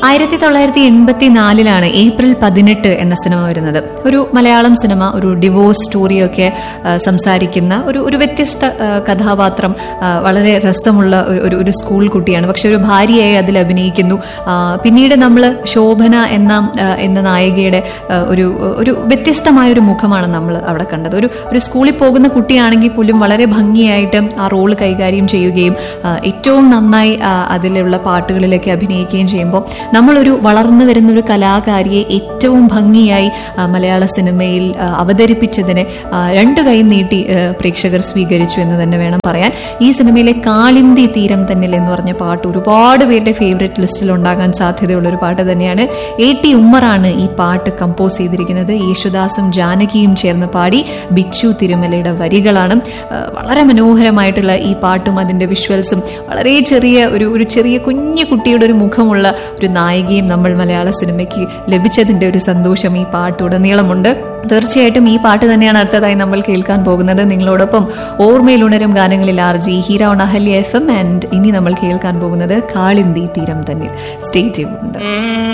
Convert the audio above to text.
ആയിരത്തി തൊള്ളായിരത്തി എൺപത്തി നാലിലാണ് ഏപ്രിൽ പതിനെട്ട് എന്ന സിനിമ വരുന്നത് ഒരു മലയാളം സിനിമ ഒരു ഡിവോഴ്സ് സ്റ്റോറിയൊക്കെ ആ, സംസാരിക്കുന്ന ഒരു ഒരു വ്യത്യസ്ത ആ, കഥാപാത്രം ആ, വളരെ രസമുള്ള ഒരു- ഒരു ഒരു സ്കൂൾ കുട്ടിയാണ് പക്ഷെ ഒരു ഭാര്യയായി അതിൽ അഭിനയിക്കുന്നു ആ, പിന്നീട് നമ്മൾ ശോഭന എന്ന ആ, എന്ന നായികയുടെ ആ, ഒരു ഒരു വ്യത്യസ്തമായ ഒരു മുഖമാണ് നമ്മൾ അവിടെ കണ്ടത് ഒരു ഒരു സ്കൂളിൽ പോകുന്ന കുട്ടിയാണെങ്കിൽ പോലും വളരെ ഭംഗിയായിട്ട് ആ റോള് കൈകാര്യം ചെയ്യുകയും ആ, ഏറ്റവും നന്നായി ആ, അതിലുള്ള പാട്ടുകളിലൊക്കെ അഭിനയിക്കുകയും ചെയ്യുമ്പോൾ നമ്മളൊരു വളർന്നു വരുന്ന ഒരു കലാകാരിയെ ഏറ്റവും ഭംഗിയായി ആ, മലയാള സിനിമയിൽ ആ, അവതരിപ്പിച്ചതിനെ ആ, രണ്ടു കൈ നീട്ടി ആ, പ്രേക്ഷകർ സ്വീകരിച്ചു എന്ന് തന്നെ വേണം പറയാൻ ഈ സിനിമയിലെ കാളിന്തി തീരം തന്നിൽ എന്ന് പറഞ്ഞ പാട്ട് ഒരുപാട് പേരുടെ ഫേവറേറ്റ് ലിസ്റ്റിൽ ഉണ്ടാകാൻ സാധ്യതയുള്ള ഒരു പാട്ട് തന്നെയാണ് എ ടി ഉമ്മറാണ് ഈ പാട്ട് കമ്പോസ് ചെയ്തിരിക്കുന്നത് യേശുദാസും ജാനകിയും ചേർന്ന് പാടി ബിച്ചു തിരുമലയുടെ വരികളാണ് ആ, വളരെ മനോഹരമായിട്ടുള്ള ഈ പാട്ടും അതിന്റെ വിഷ്വൽസും വളരെ ചെറിയ ഒരു ഒരു ചെറിയ കുഞ്ഞു കുട്ടിയുടെ ഒരു മുഖമുള്ള ഒരു നായികയും നമ്മൾ മലയാള സിനിമയ്ക്ക് ലഭിച്ചതിന്റെ ഒരു സന്തോഷം ഈ പാട്ടുടനീളമുണ്ട് തീർച്ചയായിട്ടും ഈ പാട്ട് തന്നെയാണ് അടുത്തതായി നമ്മൾ കേൾക്കാൻ പോകുന്നത് നിങ്ങളോടൊപ്പം ഓർമ്മയിൽ ഉണരും ഗാനങ്ങളിൽ R J Heera Ahalya F M and ഇനി നമ്മൾ കേൾക്കാൻ പോകുന്നത് കാളിന്തി തീരം തന്നിൽ സ്റ്റേ ചെയ്യുന്നുണ്ട്